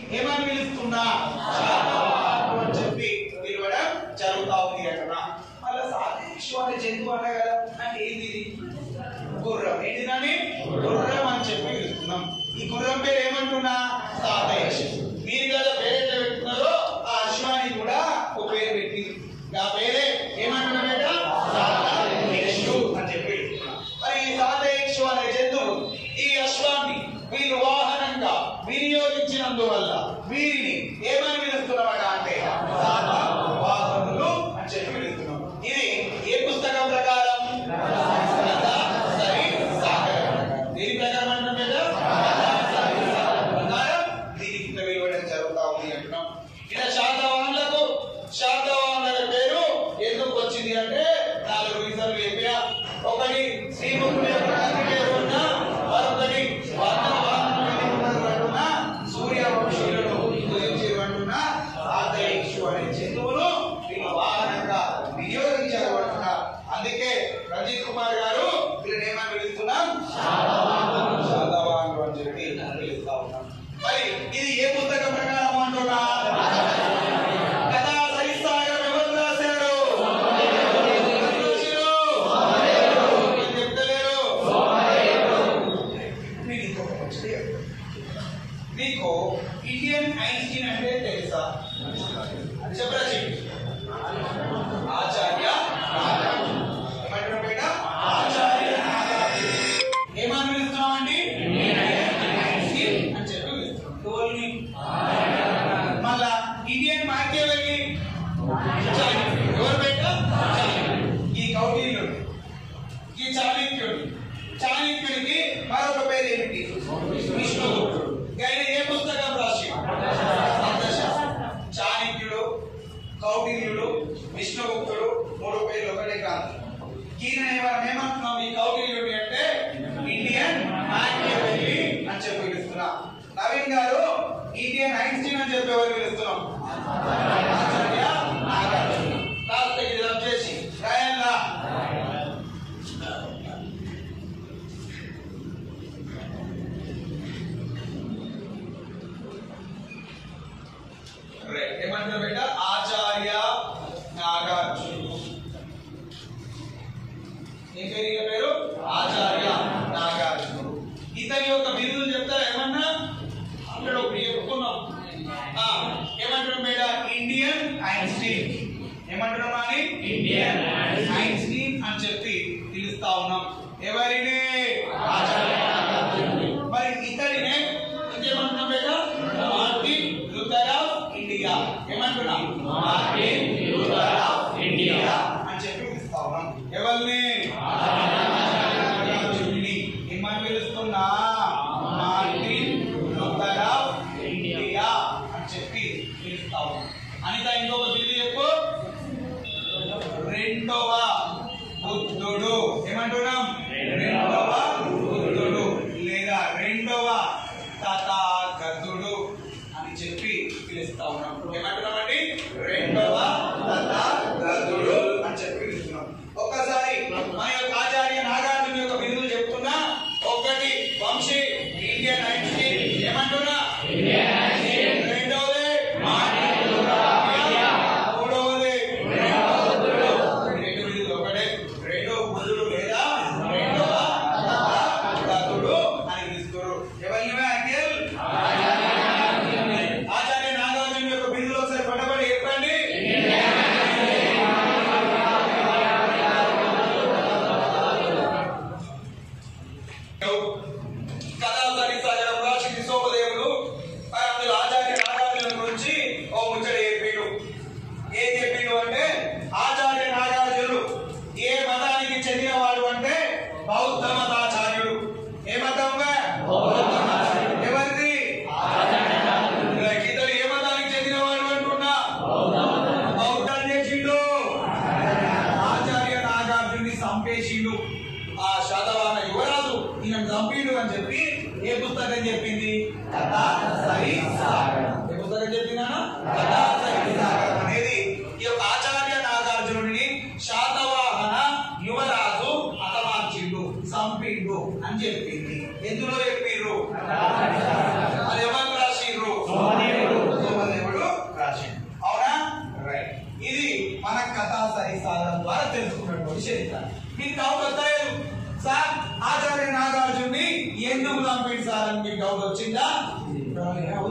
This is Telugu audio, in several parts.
ఏమని పిలుస్తున్నా శాతవాహనుడు అని చెప్పి పిలవడం జరుగుతా ఉంది అంటున్నా మళ్ళీ సాధేశ్వ అనే జంతువు అన్నా కదా అంటే ఏంది ఇది గుర్రం ఏంటిదని గుర్రం అని చెప్పి పిలుస్తున్నాం ఈ గుర్రం పేరు ఏమంటున్నా సాతేష్ మీరు కదా పేరు ఎట్లా పెట్టుకున్నారో ఆ అశ్వానికి కూడా ఒక పేరు పెట్టింది ఆ పేరే ఏమంటున్నా బేట సాతేషు అని చెప్పి పిలుస్తున్నాం. మరి ఈ సాతేషు అనే జంతువు ఈ అశ్వాన్ని వీళ్ళు వాహనంగా వినియోగించినందువల్ల వీరిని ఏమని పిలుస్తున్నామట అంటే సాత వాహనులు అని చెప్పి పిలుస్తున్నాం ఇది ఏ పుస్తకం ప్రకారం కథ, సరి, సాగరం. దేని ప్రకారం అంటున్నాం కదా? కథ, సరి, సాగరం ప్రకారం దీనికి కింద వెలువడడం జరుగుతా ఉంది అంటున్నాం ఇలా శాతవాహనులకు శాతవాహనుల పేరు ఎందుకు వచ్చింది అంటే నాలుగు రీజన్లు చెప్పా ఒకటి శ్రీముఖుని యొక్క తండ్రి పేరు ఉన్న మరొకటి వర్ణవాహనుడు సూర్య వంశీయులను ఉదయించేవంటున్న సాతైక్షు అనే జంతువును వీళ్ళు వాహనంగా వినియోగించారు అంటున్నా అందుకే రంజిత్ కుమార్ గారు వీళ్ళని ఏమని పిలుస్తున్నాం శాతవాహనుడు అని చెప్పి పిలుస్తా ఉన్నాం మరి ఇది ఏ పుస్తకం ప్రకారం అంటున్నా కథా సరిసాగరం ఎవరు రాశారు ఋషులు. మీరు చెప్తలేరు మీకు ఇంకొక ముచ్చట చెప్తా. మీకు ఇండియన్ ఐన్స్టీన్ అంటే తెలుసా చెప్పరా చెప్పి ఆచార్య నాగార్జున. ఏమంటున్నారు బేట ఆచార్య నాగార్జున. ఏమని పిలుస్తున్నామండి ఐన్స్టీన్ అని చెప్పి పిలుస్తున్నాం ఎవరిని? మళ్ళా ఇండియన్ మాక్యవెల్లి ఎవరు బేట ఈ కౌటిల్యుడు ఈ చాణక్యుడు చాణక్యుడికి మరొక పేరు ఏమిటి విష్ణుగుప్తుడు ఆయన ఏ పుస్తకం రాసి చాణక్యుడు కౌటిల్యుడు విష్ణుగుప్తుడు మూడు పేర్లు ఒకటే కాదు ఈయన మనం ఏమంటున్నాం ఈ కౌటిల్యుడి అంటే ఇండియన్ మాక్యవెల్లి అని చెప్పి పిలుస్తున్నాం నవీన్ గారు ఇండియన్ ఐన్స్టీన్ అని చెప్పి ఎవరు పిలుస్తున్నాం ఆచార్య నాగార్జున కాస్త ఇది రబ్ చేసి రాయల్లా రైట్ ఏమంటారు బేట ఆచార్య నాగార్జునుడు ఏం పేరు ఈయన పేరు ఆచార్య నాగార్జునుడు ఇతని యొక్క బిరుదులు చెప్తారా ఏమన్నా ఇక్కడ ఒకటి చెప్పుకున్నాం ఆ, ఏమంటున్నాం బేట ఇండియన్ ఐన్స్టీన్ ఏమంటున్నాం అని ఇండియన్ ఐన్స్టీన్ అని చెప్పి పిలుస్తా ఉన్నాం ఎవరిని ఆచార్య నాగార్జునుడు. మరి ఇతడినే ఇంకేమంటున్నాం బేట మార్టిన్ లూథర్ ఆఫ్ ఇండియా ఏమంటున్నాం మార్టిన్ లూథర్ ఆఫ్ ఇండియా అని చెప్పి పిలుస్తా ఉన్నాం ఎవరిని నాగార్జునుడిని. ఏమని పిలుస్తున్నా మార్టిన్ లూథర్ ఆఫ్ ఇండియా అని చెప్పి పిలుస్తా ఉన్నాం అనిత ఇంకొక బిల్లు చెప్పు రెండవ బుద్ధుడు ఏమంటున్నాం రెండవ బుద్ధుడు లేదా రెండవ తథాగతుడు అని చెప్పి పిలుస్తా ఉన్నాం ఏమంటున్నామండి రెండవ తథాగతుడు అని చెప్పి పిలుస్తున్నాం ఒక్కసారి మన యొక్క ఆచార్య నాగార్జున యొక్క బిరుదులు చెప్తున్నా ఒకటి వంశీ ఇండియన్ ఐన్స్టీన్ ఏమంటున్నా రెండవది మార్టిన్ లూథర్ ఇండియా. మూడవది రెండు బిరుదులు ఒకటే రెండో బుద్ధుడు లేదా రెండవ తథాగతుడు అని పిలుస్తారు ఎవరిని అఖిల్ ఆచార్య నాగార్జున యొక్క బిరుదులు ఒకసారి పడబడి చెప్పండి కథా సరిసాగరం రాసి సోమదేవులు మరి అందులో ఆచార్య నాగార్జున గురించి ఓ ముచ్చట చెప్పిండు ఏం చెప్పిండు అంటే ఆచార్య నాగార్జునుడు ఏ మతానికి చెందినవాడు అంటే బౌద్ధ మతాచార్యుడు ఏ మతంగా ఎవరిది ఇతడు ఏ మతానికి చెందినవాడు అంటున్నా బౌద్ధాన్ని చేసిండు ఆచార్య నాగార్జుని సంపేషిండు ఆ శాతవాహన యువరాజు ఈయన చంపీడు అని చెప్పి ఏ పుస్తకం చెప్పింది కథా సరి సాగరం ఏ పుస్తకం చెప్పిందా కథా సరి సాగరం అనేది ఈ యొక్క ఆచార్య నాగార్జునుడిని శాతవాహన యువరాజు హతమార్చిండు సంపిండు అని చెప్పింది ఎందులో చెప్పిండ్రు అది ఎవరు రాసిండ్రు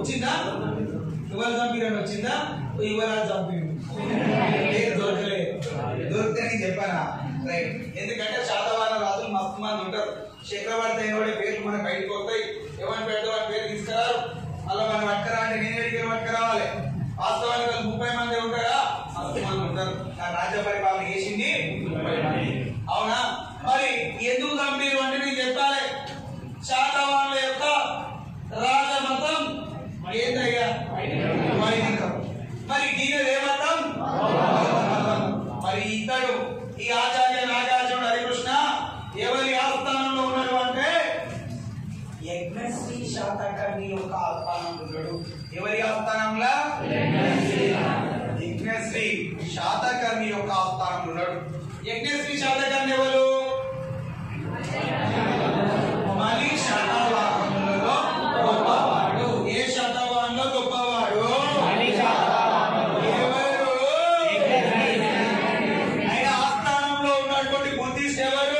వచ్చిందా యువరాజు చంపిరని వచ్చిందా యువరాజు చంపిరు పేరు దొరకలేదు దొరికితే నేను చెప్పానా రైట్ ఎందుకంటే శాతవాహన రాజులు మస్తు మంది ఉంటారు చక్రవర్తి అయిన వాడి పేర్లు మన బయటకు వస్తాయి ఎవరిని పెడితే వాడి పేరు తీసుకురారు అలా మనం పట్టుకరా అంటే నేను ఎడికి పట్టుకురావాలి వాస్తవానికి వాళ్ళు ముప్పై మంది ఉంటారా మస్తు మంది ఉంటారు ఆ రాజ్య పరిపాలన చేసింది ముప్పై మంది అవునా మరి ఎందుకు చంపిరు అంటే నేను చెప్పాలి శాతవాహనుల యొక్క రాజమతం ఏంటయ్యా వైదికం మరి దీని ఏమతం మరి ఇతడు ఈ ఆచార్య నాగార్జునుడు హరికృష్ణ ఎవరి ఆస్థానంలో ఉన్నాడు అంటే యజ్ఞశ్రీ శాతకర్ణి యొక్క ఆస్థానంలో ఉన్నాడు ఎవరి ఆస్థానంలో యజ్ఞశ్రీ శాతకర్ణి యొక్క ఆస్థానంలో ఉన్నాడు యజ్ఞశ్రీ శాతకర్ణి ఎవరు మళ్ళీ శతవాహనులలో గొప్పవాడు ఏ శతవాహంలో గొప్పవాడు ఎవరు ఆయన ఆస్థానంలో ఉన్నటువంటి బుద్ధిస్ట్ ఎవరు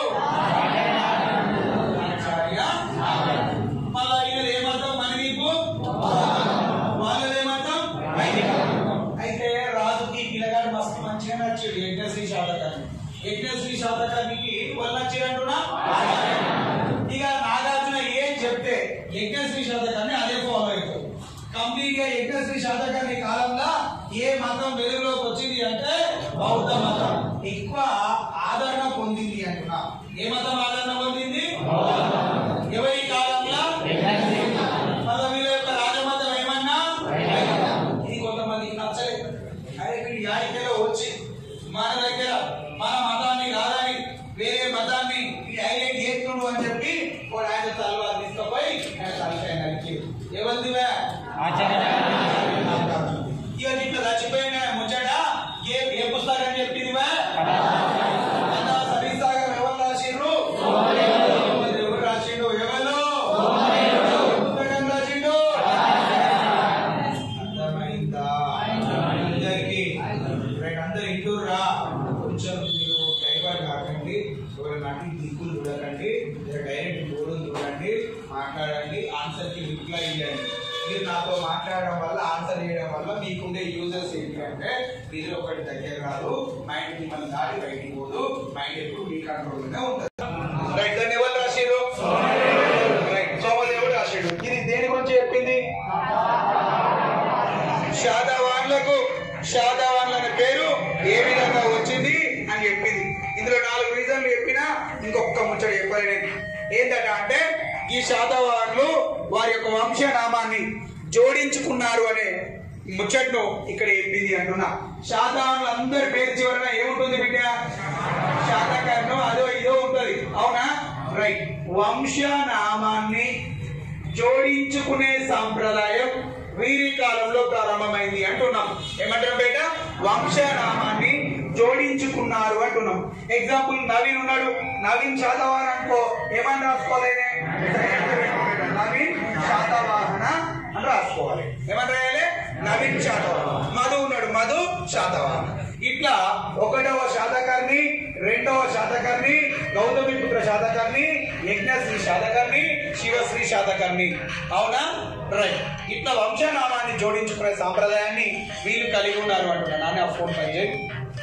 ఆచార్య మళ్ళా ఈయన ఏమతం మనీపు వాళ్ళదేమతం అయితే రాజుకి పిల్లగాడు మస్తు మంచిగా నచ్చాడు యజ్ఞశ్రీ శాతకర్ణి యజ్ఞశ్రీ శాతకర్ణికి వాళ్ళు నచ్చారంటున్నా ఇక నాగార్జున ఏం చెప్తే యజ్ఞశ్రీ శాతకర్ణి అదే ఫాలో అవుతాడు కంప్లీట్ గా యజ్ఞశ్రీ శాతకర్ణి కాలంలో ఏ మతం వెలుగులోకి వచ్చింది అంటే బౌద్ధ మతం ఎక్కువ ఆదరణ పొందింది అంటున్నా ఏ మతం ఆదరణ పొందింది ఎవరి కాలంలో మళ్ళీ వీళ్ళ యొక్క రాజమతం ఏమన్నా ఇది కొంతమందికి నచ్చలేదు అరే వీడు యాడికెలో వచ్చి మన దగ్గర మన మతాన్ని కాదని వేరే మతాన్ని వీడు హైలైట్ చేస్తున్నాడు అని చెప్పి వాడు ఆయన తలవారు తీసుకుపోయి ఆయన తలకాయ నరికి ఎవరిదివే ఇక ఇట్లా చచ్చిపోయిన ముచ్చట ఏ ఏ పుస్తకం చెప్పిందివే అంతా సరిసాగర్ ఎవరు రాసిండ్రు ఎవరు రాసిండు ఎవరు పుస్తకం రాసిండు అర్థమైందా అందరికి రైట్ అందరు ఇంటూరా కొంచెం మీరు డైవర్ట్ కాకండి ఎవరైనా అటు దిక్కులు చూడకండి మీరు డైరెక్ట్ బోర్డు చూడండి మాట్లాడండి ఆన్సర్ కి రిప్లై ఇవ్వండి మీరు నాతో మాట్లాడడం వల్ల ఆన్సర్ చేయడం వల్ల మీకుండే యూజర్స్ ఏంటి అంటే ఇది ఒకటి దగ్గర రాదు మైండ్ మిమ్మల్ని దాటి బయటికి పోదు మైండ్ ఎప్పుడు మీ కంట్రోల్లోనే ఉంటుంది రైట్ దాన్ని ఎవరు రాసిరు రైట్ సోమదేవుడు రాశాడు ఇది దేని గురించి చెప్పింది శాతవాన్లకు శాతవాన్ల అనే పేరు ఏ విధంగా వచ్చింది అని చెప్పింది ఇందులో నాలుగు రీజన్లు చెప్పినా ఇంకొక ముచ్చట చెప్పాలి నేను ఏంటట అంటే ఈ శాతవాన్లు వారి యొక్క వంశనామాన్ని జోడించుకున్నారు అనే ముచ్చట్ను ఇక్కడ చెప్పింది అంటున్నా శాతవాన్లు అందరి పేరు చివరన ఏముంటుంది బిడ్డ శాతకర్ణం అదో ఇదో ఉంటది అవునా రైట్ వంశనామాన్ని జోడించుకునే సాంప్రదాయం వీరి కాలంలో ప్రారంభమైంది అంటున్నాం ఏమంటారు బేట వంశనామాన్ని జోడించుకున్నారు అంటున్నాం ఎగ్జాంపుల్ నవీన్ ఉన్నాడు నవీన్ శాతవాహన అనుకో ఏమని రాసుకోలేనే నవీన్ శాతవాహన అని రాసుకోవాలి ఏమని రాయాలి నవీన్ శాతవాహన మధు ఉన్నాడు మధు శాతవాహన ఇట్లా ఒకటవ శాతకర్ణి రెండవ శాతకర్ణి గౌతమి పుత్ర శాతకర్ణి యజ్ఞశ్రీ శాతకర్ణి శివశ్రీ శాతకర్ణి అవునా రైట్ ఇట్లా వంశనామాన్ని జోడించుకునే సాంప్రదాయాన్ని వీళ్ళు కలిగి ఉన్నారు అంటున్నా నాన్న ఆ ఫోన్ పని చేయి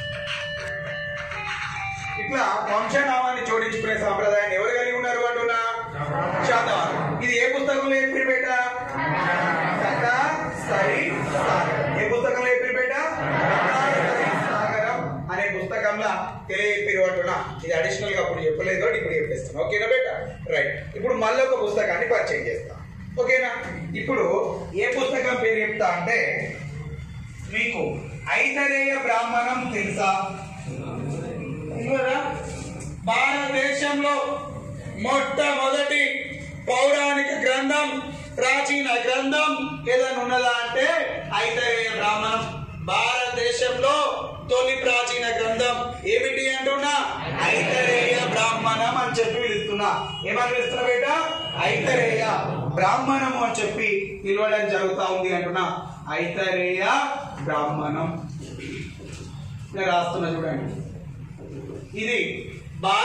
ఇట్లా వంశనామాన్ని జోడించుకునే సాంప్రదాయాన్ని ఎవరు కలిగి ఉన్నారు అంటున్నా శాతవాహనం ఇది ఏ పుస్తకంలో చెప్పిన బేట కథ సరి సాగరం ఏ పుస్తకంలో చెప్పిన బేట కథ సరి సాగరం అనే పుస్తకంలో తెలియజెప్పిరు అంటున్నా ఇది అడిషనల్ గా అప్పుడు చెప్పలేదు కాబట్టి ఇప్పుడు చెప్పేస్తాను ఓకేనా బేట రైట్ ఇప్పుడు మళ్ళీ ఒక పుస్తకాన్ని పరిచయం చేస్తా ఓకేనా ఇప్పుడు ఏ పుస్తకం పేరు చెప్తా అంటే మీకు ఐతరేయ బ్రాహ్మణం తెలుసా విన్నారా? భారతదేశంలో మొట్టమొదటి పౌరాణిక గ్రంథం ప్రాచీన గ్రంథం ఏదైనా ఉన్నదా అంటే ఐతరేయ బ్రాహ్మణం భారతదేశంలో తొలి ప్రాచీన గ్రంథం ఏమిటి అంటున్నా ఐతరేయ బ్రాహ్మణం అని చెప్పి పిలుస్తున్నా ఏమని పిలుస్తున్నా బేట ఐతరేయ బ్రాహ్మణము అని చెప్పి పిలవడం జరుగుతా ఉంది అంటున్నా ఐతరేయ బ్రాహ్మణం నేను రాస్తున్నా చూడండి ఇది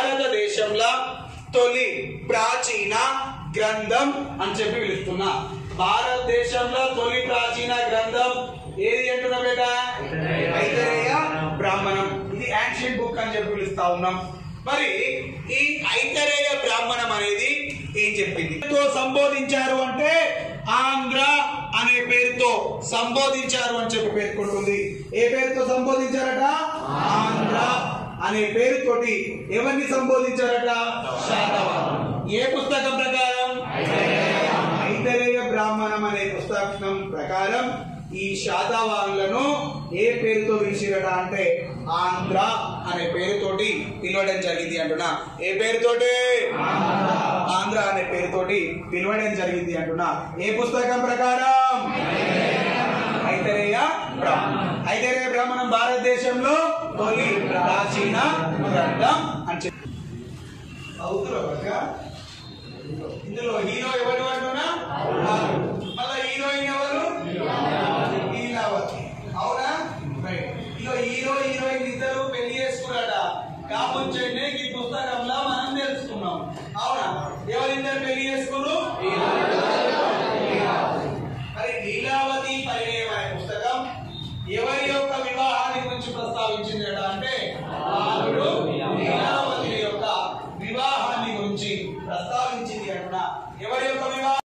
భారతదేశంలో తొలి ప్రాచీన గ్రంథం అని చెప్పి పిలుస్తున్నా భారతదేశంలో తొలి ప్రాచీన గ్రంథం ఏది అంటున్నా బేట ఐతరేయ బ్రాహ్మణం ఇది యాన్షియన్ బుక్ అని చెప్పి పిలుస్తా ఉన్నాం మరి ఈ ఐతరేయ బ్రాహ్మణం అనేది ఏం చెప్పింది తో సంబోధించారు అంటే ఆంధ్ర అనే పేరుతో సంబోధించారు అని చెప్పి పేర్కొంటుంది ఏ పేరుతో సంబోధించారట ఆంధ్ర అనే పేరుతోటి ఎవరిని సంబోధించారట శాతవాహనులు. ఏ పుస్తకం ప్రకారం ఐతరేయ బ్రాహ్మణం అనే పుస్తకం ప్రకారం ఈ శాతవాహనులను ఏ పేరుతో పిలిచిరట అంటే ఆంధ్ర అనే పేరుతోటి పిలవడం జరిగింది అంటున్నా ఏ పేరుతోటి ఆంధ్ర అనే పేరుతోటి పిలవడం జరిగింది అంటున్నా ఏ పుస్తకం ప్రకారం ఐతరేయ బ్రాహ్మణం ఐతరేయ బ్రాహ్మణం భారతదేశంలో తొలి ప్రాచీన గ్రంథం అని చెప్పి అవుతురా బక్క? ఇందులో హీరో ఎవరు అంటున్నా మళ్ళా హీరోయిన్ ఎవరు లీలావతి అవునా రైట్ ఇక హీరో హీరోయిన్ ఇద్దరు పెళ్లి చేసుకున్నాడ కాపుంచండి ఈ పుస్తకంలో మనం తెలుసుకున్నాం అవునా ఎవరిద్దరు పెళ్లి చేసుకున్నారు